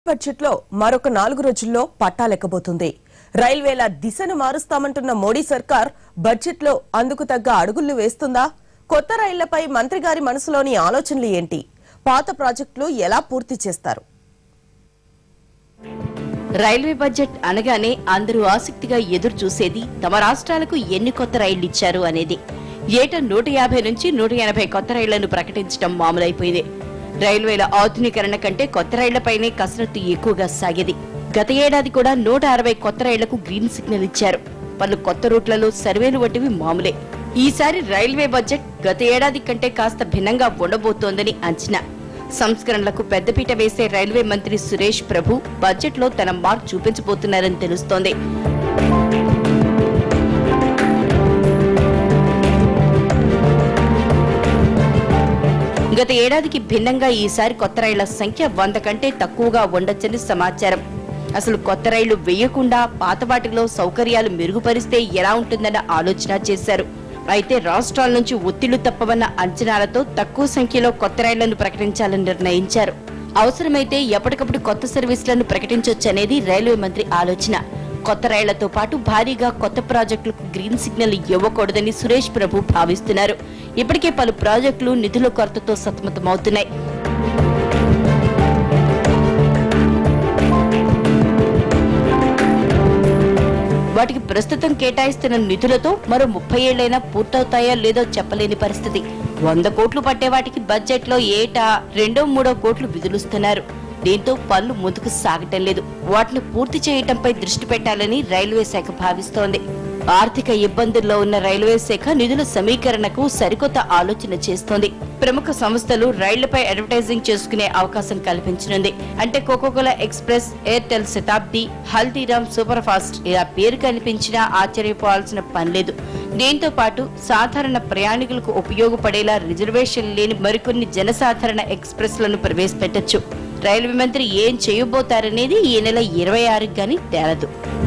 budget లో మరొక నాలుగు రోజుల్లో పట్టాలెక్కబోతుంది రైల్వేల దిశను మారుస్తామంటున్న మోడీ సర్కార్ బడ్జెట్ లో అందుకు తగ్గ అడుగులు వేస్తుందా కొత్త రైళ్లపై మంత్రి గారి మనసులోని ఆలోచనలు ఏంటి పాత ప్రాజెక్టులు ఎలా పూర్తి చేస్తారు రైల్వే బడ్జెట్ అనగానే అందరూ ఆసక్తిగా ఎదురు చూసేది తమ రాష్ట్రాలకు ఎన్ని కొత్త రైళ్లు ఇచ్చారు అనేది ఏటా నూట యాభై నుంచి నూట ఎనభై కొత్త రైళ్లను ప్రకటించడం మామూలైపోయింది రైల్వేల ఆధునీకరణ కంటే కొత్త రైళ్లపైనే కసరత్తు ఎక్కువగా సాగేది గత ఏడాది కూడా నూట అరవై కొత్త రైళ్లకు గ్రీన్ సిగ్నల్ ఇచ్చారు పలు కొత్త రూట్లలో సర్వేలు వంటివి మామూలే ఈసారి రైల్వే బడ్జెట్ గత ఏడాది కంటే కాస్త భిన్నంగా ఉండబోతోందని అంచనా సంస్కరణలకు పెద్దపీట వేసే రైల్వే మంత్రి సురేష్ ప్రభు బడ్జెట్లో తన మార్క్ చూపించబోతున్నారని తెలుస్తోంది గత ఏడాదికి భిన్నంగా ఈసారి కొత్త రైళ్ల సంఖ్య వంద కంటే తక్కువగా ఉండొచ్చని సమాచారం అసలు కొత్త రైళ్లు వేయకుండా పాత వాటిలో సౌకర్యాలు మెరుగుపరిస్తే ఎలా ఉంటుందన్న ఆలోచన చేశారు అయితే రాష్ట్రాల నుంచి ఒత్తిళ్లు తప్పవన్న అంచనాలతో తక్కువ సంఖ్యలో కొత్త రైళ్లను ప్రకటించాలని నిర్ణయించారు అవసరమైతే ఎప్పటికప్పుడు కొత్త సర్వీసులను ప్రకటించొచ్చనేది రైల్వే మంత్రి ఆలోచన కొత్త రైళ్లతో పాటు భారీగా కొత్త ప్రాజెక్టులకు గ్రీన్ సిగ్నల్ ఇవ్వకూడదని సురేష్ ప్రభు భావిస్తున్నారు ఇప్పటికే పలు ప్రాజెక్టులు నిధుల కొరతతో సతమతమవుతున్నాయి వాటికి ప్రస్తుతం కేటాయిస్తున్న నిధులతో మరో ముప్పై ఏళ్లైనా పూర్తవుతాయో లేదో చెప్పలేని పరిస్థితి వంద కోట్లు పట్టే వాటికి బడ్జెట్ లో ఏటా రెండో మూడో కోట్లు విధులుస్తున్నారు దీంతో పనులు ముందుకు సాగటం లేదు వాటిని పూర్తి చేయటంపై దృష్టి పెట్టాలని రైల్వే శాఖ భావిస్తోంది ఆర్థిక ఇబ్బందుల్లో ఉన్న రైల్వే శాఖ నిధుల సమీకరణకు సరికొత్త ఆలోచన చేస్తోంది ప్రముఖ సంస్థలు రైళ్లపై అడ్వర్టైజింగ్ చేసుకునే అవకాశం కల్పించనుంది అంటే Coca Cola express Airtel Shatabdi Haldiram super fast ఇలా పేరు కనిపించినా ఆశ్చర్యపోవాల్సిన పని లేదు దీంతో పాటు సాధారణ ప్రయాణికులకు ఉపయోగపడేలా రిజర్వేషన్ లేని మరికొన్ని జనసాధారణ ఎక్స్ప్రెస్లను ప్రవేశపెట్టొచ్చు రైల్వే మంత్రి ఏం చేయబోతారనేది ఈ నెల ఇరవై ఆరుకి గాని తేలదు